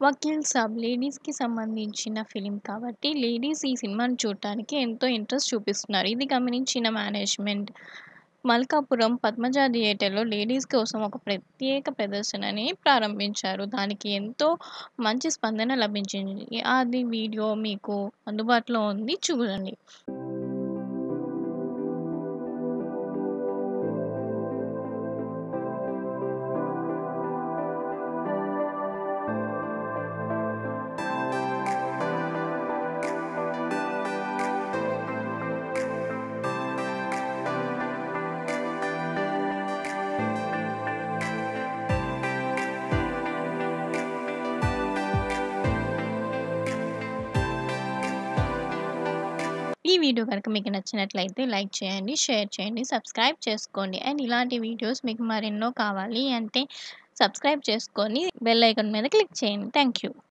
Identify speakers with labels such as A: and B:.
A: 'వకీల్ సాబ్' లేడీస్‌కి సంబంధించిన ఫిల్మ్ కాబట్టి లేడీస్ ఈ సినిమాని చూడటానికి ఎంతో ఇంట్రెస్ట్ చూపిస్తున్నారు. ఇది గమనించిన మేనేజ్మెంట్ మల్కాపురం పద్మజ థియేటర్‌లో లేడీస్ కోసం ఒక ప్రత్యేక ప్రదర్శనని ప్రారంభించారు. దానికి ఎంతో మంచి స్పందన లభించింది. అది వీడియో మీకు అందుబాటులో ఉంది చూడండి. ఈ వీడియో గనుక మీకు నచ్చినట్లయితే లైక్ చేయండి, షేర్ చేయండి, సబ్స్క్రైబ్ చేసుకోండి. అండ్ ఇలాంటి వీడియోస్ మీకు మరెన్నో కావాలి అంటే సబ్స్క్రైబ్ చేసుకొని బెల్ ఐకాన్ మీద క్లిక్ చేయండి. Thank you.